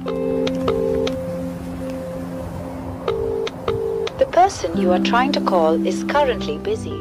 The person you are trying to call is currently busy.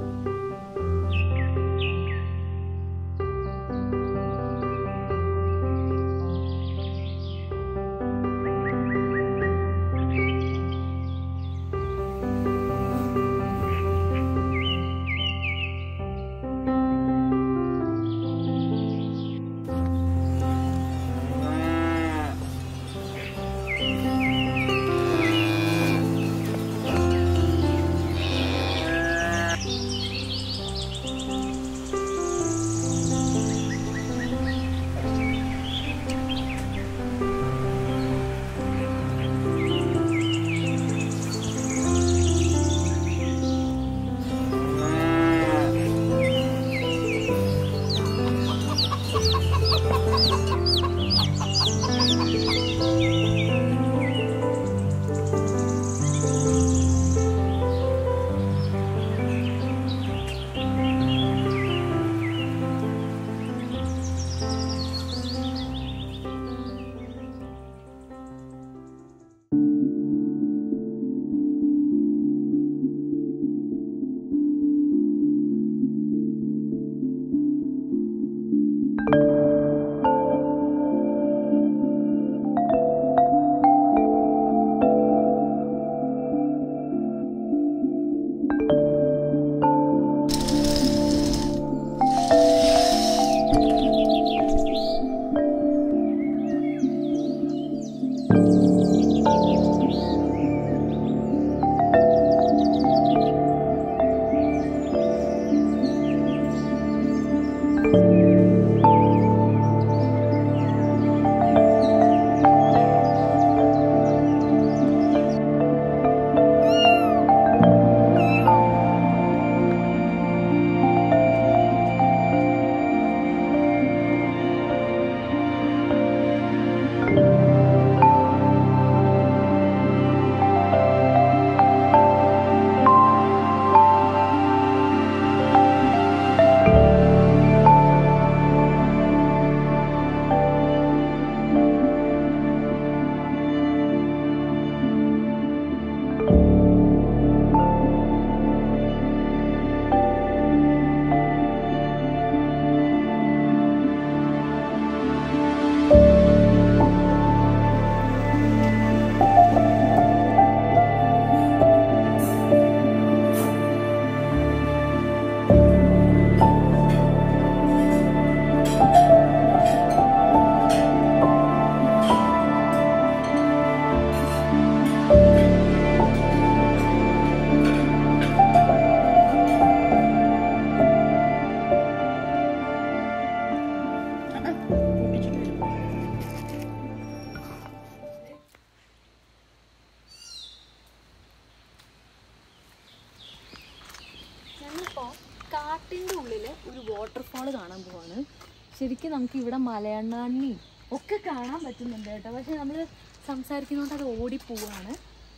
ഞാനിപ്പോൾ കാട്ടിൻ്റെ ഉള്ളിൽ ഒരു waterfall കാണാൻ പോവാണ് ശരിക്കും നമുക്ക് ഇവിടെ മലയണ്ണാണ്ണി ഒക്കെ കാണാൻ പറ്റുന്നുണ്ട് കേട്ടോ പക്ഷെ നമ്മൾ സംസാരിക്കുന്നതുകൊണ്ട് അത് ഓടിപ്പോവാണ്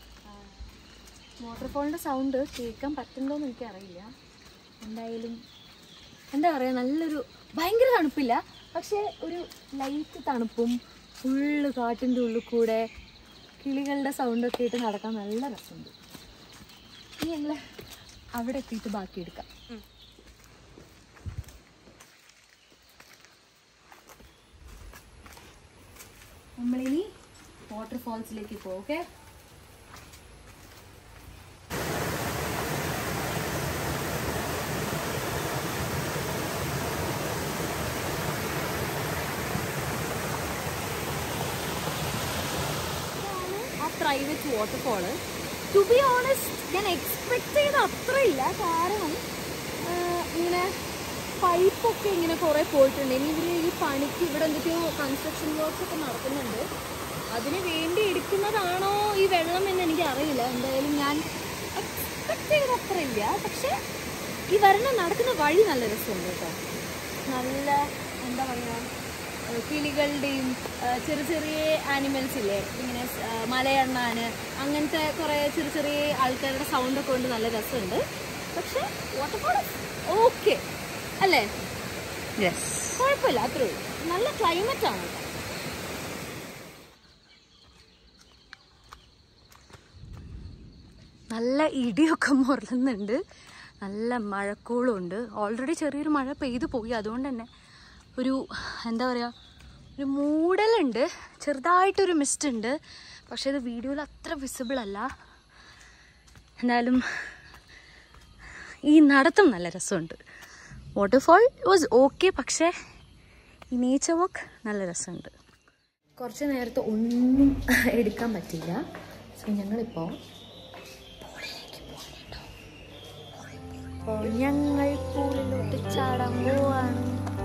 വാട്ടർഫാളിൻ്റെ സൗണ്ട് കേൾക്കാൻ പറ്റുന്നുണ്ടോയെന്ന് എനിക്കറിയില്ല എന്തായാലും എന്താ പറയുക നല്ലൊരു ഭയങ്കര തണുപ്പില്ല പക്ഷേ ഒരു ലൈറ്റ് തണുപ്പും ഫുള്ള് കാട്ടിൻ്റെ ഉള്ളിൽ കൂടെ കിളികളുടെ സൗണ്ടൊക്കെ ആയിട്ട് നടക്കാൻ നല്ല രസമുണ്ട് ഇനി ഞങ്ങൾ അവിടെ എത്തിയിട്ട് ബാക്കി എടുക്കാം നമ്മളിനി വാട്ടർഫാൾസിലേക്ക് പോകും ഓക്കെ ആ private waterfall to be honest ഞാൻ എക്സ്പെക്ട് ചെയ്ത അത്ര ഇല്ല കാരണം ആ, ഇങ്ങനെ പൈപ്പൊക്കെ ഇങ്ങനെ കുറേ പോയിട്ടുണ്ട് ഇനി ഇവർ ഈ പണിക്ക് ഇവിടെ എന്തൊക്കെയോ കൺസ്ട്രക്ഷൻ വർക്ക് ഒക്കെ നടക്കുന്നുണ്ട് അതിന് വേണ്ടി എടുക്കുന്നതാണോ ഈ വെള്ളം എന്ന് എനിക്ക് അറിയില്ല എന്തായാലും ഞാൻ എക്സ്പെക്ട് ചെയ്ത അത്ര ഇല്ല പക്ഷേ ഈ വരണ നടക്കുന്ന വഴി നല്ല രസമുണ്ട് കേട്ടോ നല്ല എന്താ പറയുക ഏഹ് കിളികളുടെയും ഏഹ് ചെറിയ ചെറിയ ആനിമൽസ് ഇല്ലേ ഇങ്ങനെ സ്- ഏഹ് മലയണ്ണാന് അങ്ങനത്തെ കുറേ ചെറിയ ചെറിയ ആൾക്കാരുടെ സൗണ്ടൊക്കെ കൊണ്ട് നല്ല രസമുണ്ട് പക്ഷെ വാട്ടർഫോൾ ഓക്കെ അല്ലേ Yes. കുഴപ്പമില്ല അത്രേ ഉള്ളൂ നല്ല ക്ലൈമറ്റ് ആണ് കേട്ടോ നല്ല ഇടിയൊക്കെ മുരളുന്നുണ്ട് നല്ല മഴക്കോളും ഉണ്ട് ഓൾറെഡി ചെറിയൊരു മഴ പെയ്തു പോയി അതുകൊണ്ട് തന്നെ ഒരു എന്താ പറയുക ഒരു മൂടലുണ്ട് ചെറുതായിട്ടൊരു മിസ്റ്റ് ഉണ്ട് പക്ഷേ ഇത് വീഡിയോയിൽ അത്ര വിസിബിൾ അല്ല എന്നാലും ഈ നടത്തം നല്ല രസമുണ്ട് വാട്ടർഫോൾ വാസ് ഓക്കെ പക്ഷേ ഈ നേച്ചർ വാക്ക് നല്ല രസമുണ്ട് കുറച്ച് നേരത്തെ ഒന്നും എടുക്കാൻ പറ്റില്ല സോ ഞങ്ങളിപ്പോൾ അപ്പോൾ ഞങ്ങൾ പൂളിലോട്ട് ചാടാൻ പോവാണ്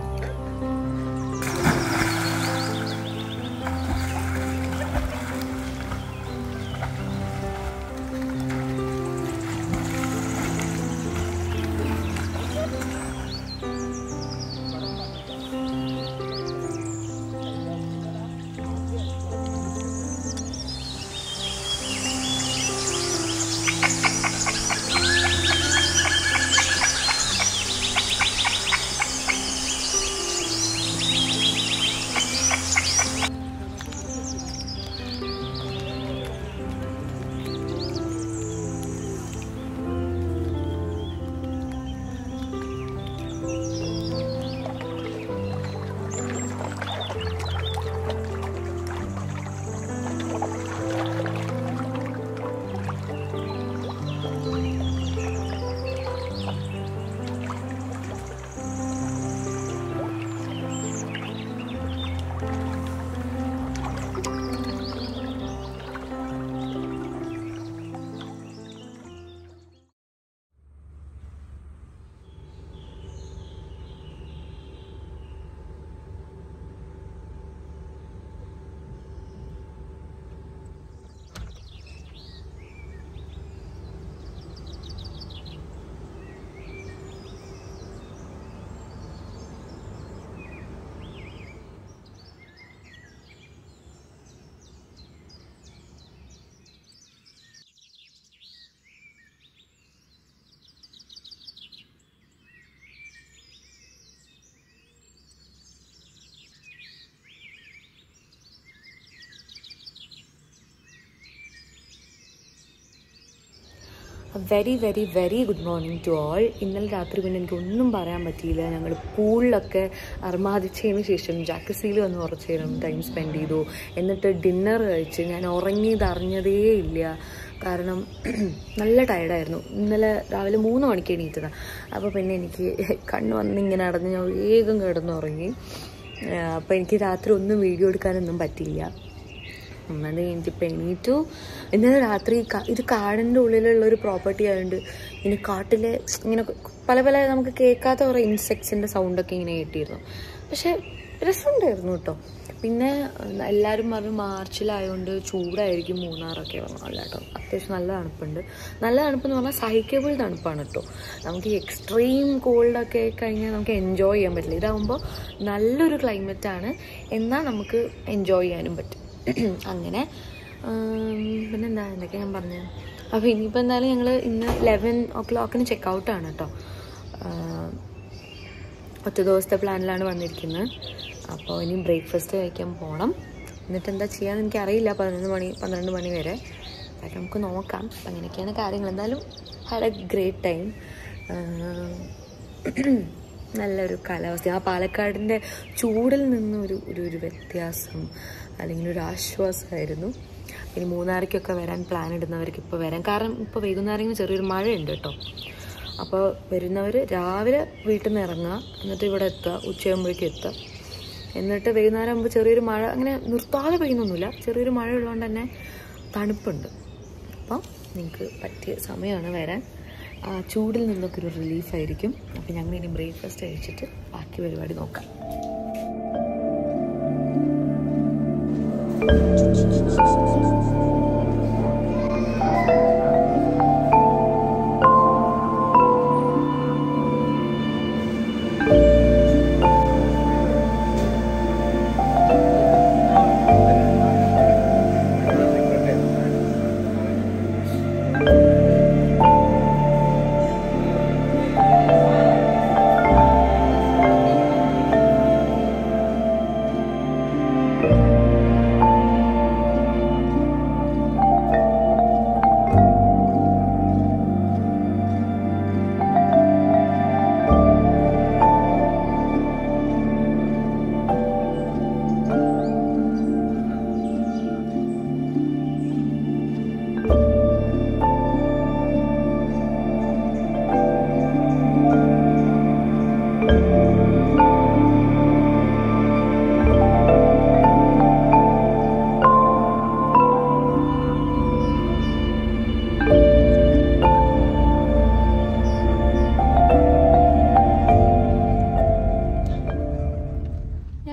very very very good morning to all ഇന്നലെ രാത്രി പിന്നെ എനിക്ക് ഒന്നും പറയാൻ പറ്റിയില്ല ഞങ്ങൾ പൂളിലൊക്കെ അർമാദിച്ചതിന് ശേഷം ജാക്കസിയിൽ വന്ന് കുറച്ച് നേരം ടൈം സ്പെൻഡ് ചെയ്തു എന്നിട്ട് ഡിന്നർ കഴിച്ച് ഞാൻ ഉറങ്ങിയത് അറിഞ്ഞതേ ഇല്ല കാരണം നല്ല ടയർഡായിരുന്നു ഇന്നലെ രാവിലെ മൂന്ന് മണിക്ക് എണീറ്റതാണ് അപ്പോൾ പിന്നെ എനിക്ക് കണ്ണ് വന്നിങ്ങനെ അടഞ്ഞ് ഞാൻ വേഗം കിടന്നുറങ്ങി അപ്പോൾ എനിക്ക് രാത്രി ഒന്നും വീഡിയോ എടുക്കാനൊന്നും പറ്റിയില്ല അത് കഴിഞ്ഞിട്ട് ഇപ്പം എണീറ്റു ഇന്നലെ രാത്രി ക- ഇത് കാടിൻ്റെ ഉള്ളിലുള്ള ഒരു പ്രോപ്പർട്ടി ആയതുകൊണ്ട് ഇനി കാട്ടിലെ ഇങ്ങനെ പല പല നമുക്ക് കേൾക്കാത്ത കുറേ ഇൻസെക്ട്സിൻ്റെ സൗണ്ടൊക്കെ ഇങ്ങനെ കേട്ടിരുന്നു പക്ഷെ രസമുണ്ടായിരുന്നു കേട്ടോ പിന്നെ എല്ലാവരും പറഞ്ഞു മാർച്ചിലായതുകൊണ്ട് ചൂടായിരിക്കും മൂന്നാറൊക്കെ പറഞ്ഞു അല്ല കേട്ടോ അത്യാവശ്യം നല്ല തണുപ്പുണ്ട് നല്ല തണുപ്പെന്ന് പറഞ്ഞാൽ സഹിക്കബിൾ തണുപ്പാണ് കേട്ടോ നമുക്ക് ഈ എക്സ്ട്രീം കോൾഡൊക്കെ കഴിഞ്ഞാൽ നമുക്ക് എൻജോയ് ചെയ്യാൻ പറ്റില്ല ഇതാകുമ്പോൾ നല്ലൊരു ക്ലൈമറ്റാണ് എന്നാൽ നമുക്ക് എൻജോയ് ചെയ്യാനും പറ്റും അങ്ങനെ ഉം, പിന്നെന്താ എന്തൊക്കെ ഞാൻ പറഞ്ഞു അപ്പോൾ ഇനിയിപ്പോൾ എന്തായാലും ഞങ്ങൾ ഇന്ന് ലെവൻ ഓ ക്ലോക്കിന് ചെക്ക് ഔട്ടാണ് കേട്ടോ ആഹ്, ഒറ്റ ദിവസത്തെ പ്ലാനിലാണ് വന്നിരിക്കുന്നത് അപ്പോൾ ഇനി ബ്രേക്ക്ഫാസ്റ്റ് കഴിക്കാൻ പോകണം എന്നിട്ട് എന്താ ചെയ്യാന്ന് എനിക്കറിയില്ല പതിനൊന്ന് മണി പന്ത്രണ്ട് മണി വരെ അതൊക്കെ നമുക്ക് നോക്കാം അപ്പം അങ്ങനെയൊക്കെയാണ് കാര്യങ്ങൾ എന്തായാലും ഹാഡ് എ ഗ്രേറ്റ് ടൈം നല്ലൊരു കാലാവസ്ഥ ആ പാലക്കാടിൻ്റെ ചൂടിൽ നിന്നൊരു ഒരു ഒരു വ്യത്യാസം അല്ലെങ്കിൽ ഒരു ആശ്വാസമായിരുന്നു ഇനി മൂന്നാറിക്കൊക്കെ വരാൻ പ്ലാൻ ഇടുന്നവർക്ക് ഇപ്പോൾ വരാം കാരണം ഇപ്പോൾ വൈകുന്നേരം ചെറിയൊരു മഴയുണ്ട് കേട്ടോ അപ്പോൾ വരുന്നവർ രാവിലെ വീട്ടിൽ നിന്ന് ഇറങ്ങുക എന്നിട്ട് ഇവിടെ എത്തുക ഉച്ചയാകുമ്പോഴേക്കും എത്തുക എന്നിട്ട് വൈകുന്നേരം ആകുമ്പോൾ ചെറിയൊരു മഴ അങ്ങനെ നിർത്താതെ പെയ്യുന്നൊന്നുമില്ല ചെറിയൊരു മഴ ഉള്ളതുകൊണ്ട് തന്നെ തണുപ്പുണ്ട് അപ്പം നിങ്ങൾക്ക് പറ്റിയ സമയമാണ് വരാൻ ആ ചൂടിൽ നിന്നൊക്കെ ഒരു റിലീഫായിരിക്കും അപ്പം ഞങ്ങൾ ഇനി ബ്രേക്ക്ഫാസ്റ്റ് കഴിച്ചിട്ട് ബാക്കി പരിപാടി നോക്കാം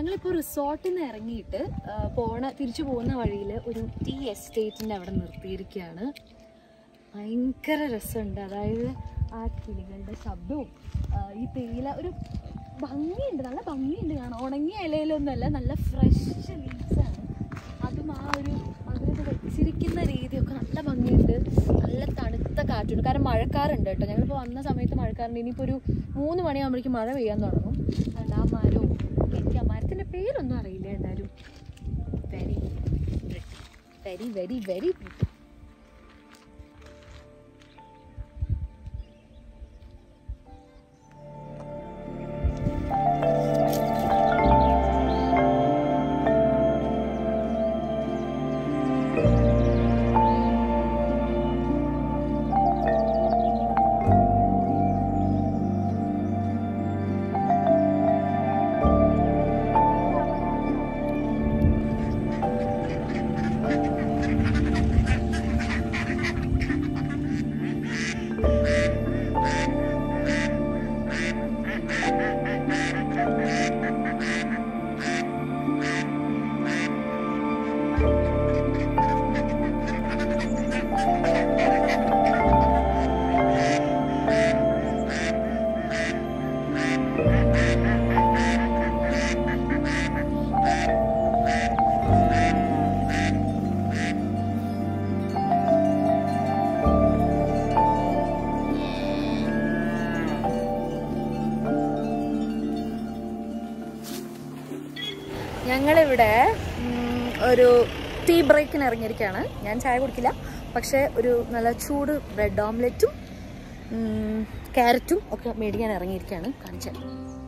ഞങ്ങളിപ്പോൾ റിസോർട്ടിൽ നിന്ന് ഇറങ്ങിയിട്ട് ആ, പോണ തിരിച്ചു പോകുന്ന വഴിയിൽ ഒരു ടീ എസ്റ്റേറ്റിൻ്റെ അവിടെ നിർത്തിയിരിക്കുകയാണ് ഭയങ്കര രസമുണ്ട് അതായത് ആ കിളികളുടെ ശബ്ദവും ആ, ഈ തേയില ഒരു ഭംഗിയുണ്ട് നല്ല ഭംഗിയുണ്ട് കാണാൻ ഉണങ്ങിയ ഇലയിലൊന്നുമല്ല നല്ല ഫ്രഷ് ലീവ്സാണ് അതും ആ ഒരു അവരത് വെച്ചിരിക്കുന്ന രീതിയൊക്കെ നല്ല ഭംഗിയുണ്ട് നല്ല തണുത്ത കാറ്റുണ്ട് കാരണം മഴക്കാറുണ്ട് കേട്ടോ ഞങ്ങളിപ്പോൾ വന്ന സമയത്ത് മഴക്കാറുണ്ട് ഇനിയിപ്പോൾ ഒരു മൂന്ന് മണിയാകുമ്പോഴേക്കും മഴ പെയ്യാൻ തുടങ്ങും അതുകൊണ്ട് ആ മരവും എനിക്ക് ആ മരത്തിൻ്റെ പേരൊന്നും അറിയില്ല എന്തായാലും വെരി വെരി വെരി വെരി ഞങ്ങളിവിടെ ഉം, ഒരു ടീ ബ്രേക്കിന് ഇറങ്ങിയിരിക്കുകയാണ് ഞാൻ ചായ കുടിക്കില്ല പക്ഷേ ഒരു നല്ല ചൂട് ബ്രെഡ് ഓംലെറ്റും ക്യാരറ്റും ഒക്കെ മേടിക്കാൻ ഇറങ്ങിയിരിക്കുകയാണ് കാണിച്ചത്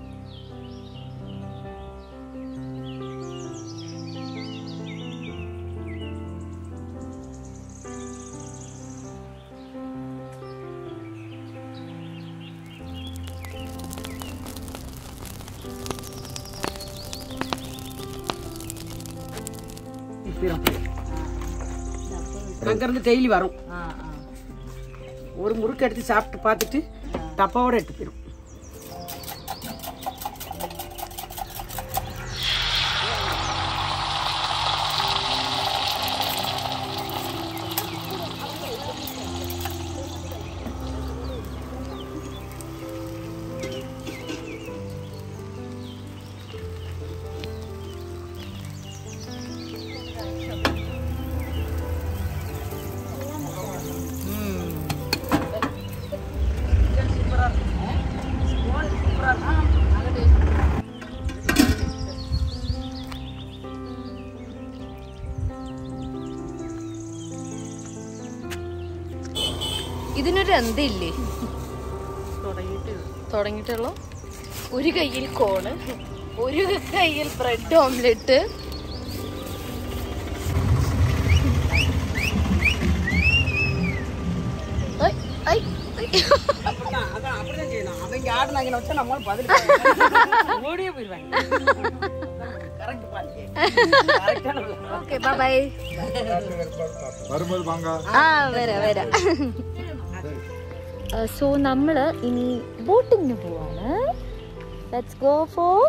அங்கிருந்து டெய்லி வரும் ஒரு முறுக்கு எடுத்து சாப்பிட்டு பார்த்துட்டு டப்பாவோட எடுத்து போயிடும் ഇതിനൊരു എന്തില്ലേ തുടങ്ങിയിട്ടുള്ളൂ ഒരു കയ്യിൽ കോണ് ഒരു കയ്യിൽ ബ്രെഡ് ഓംലെറ്റ് ഐ, ഐ, ഐ. அப்படிதான் அதான் அப்படிதான் செய்யணும் அவங்க ஆடினாங்கன்னு வச்சா நம்மளும் பதில் ஓடியே போயிடுவாங்க கரெக்ட் பாருங்க கரெக்டான ഓക്കെ ബൈ ബൈ വരുമ്പോൾ വാങ്ങാ ആ വരാം വരാം സോ നമ്മൾ ഇനി ബോട്ടിങ്ങിന് പോവാണ് let's go for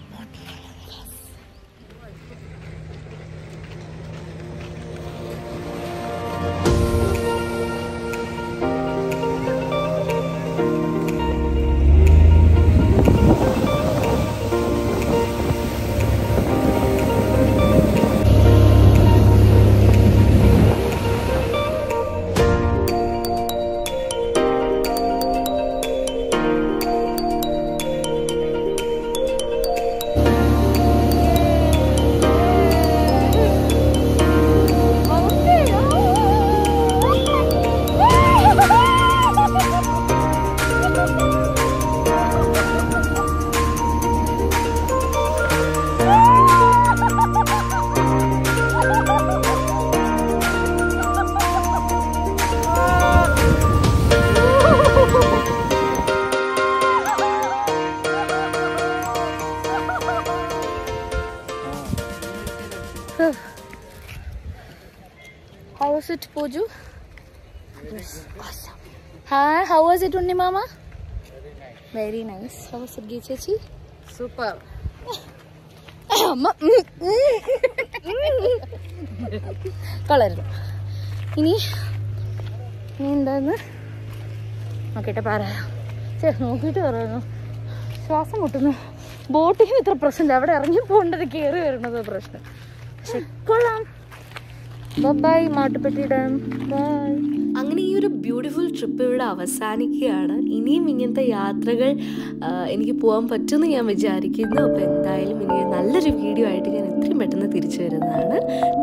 How was it, Pooju? It was awesome. Hi, how was it, Unni Mama? Very nice. How was it, Geechechi? Super അമ്മ ഉം, ഉം. കളരുത് ഇനി ഇനി എന്താന്ന് നോക്കിയിട്ട് പറയാം ചേ നോക്കിയിട്ട് പറയുന്നു ശ്വാസം മുട്ടുന്നു ബോട്ടിലും ഇത്ര പ്രശ്നമില്ല അവിടെ ഇറങ്ങി പോകേണ്ടത് കയറി വരുന്നത് പ്രശ്നം പക്ഷെ കൊള്ളാം ബൈ മാട്ടുപ്പെട്ടി ഡാം ബൈ അങ്ങനെ ഈ ഒരു ബ്യൂട്ടിഫുൾ ട്രിപ്പ് ഇവിടെ അവസാനിക്കുകയാണ് ഇനിയും ഇങ്ങനത്തെ യാത്രകൾ ആ, എനിക്ക് പോകാൻ പറ്റുമെന്ന് ഞാൻ വിചാരിക്കുന്നു അപ്പോൾ എന്തായാലും ഇനി നല്ലൊരു വീഡിയോ ആയിട്ട് ഞാൻ എത്രയും പെട്ടെന്ന് തിരിച്ചു വരുന്നതാണ്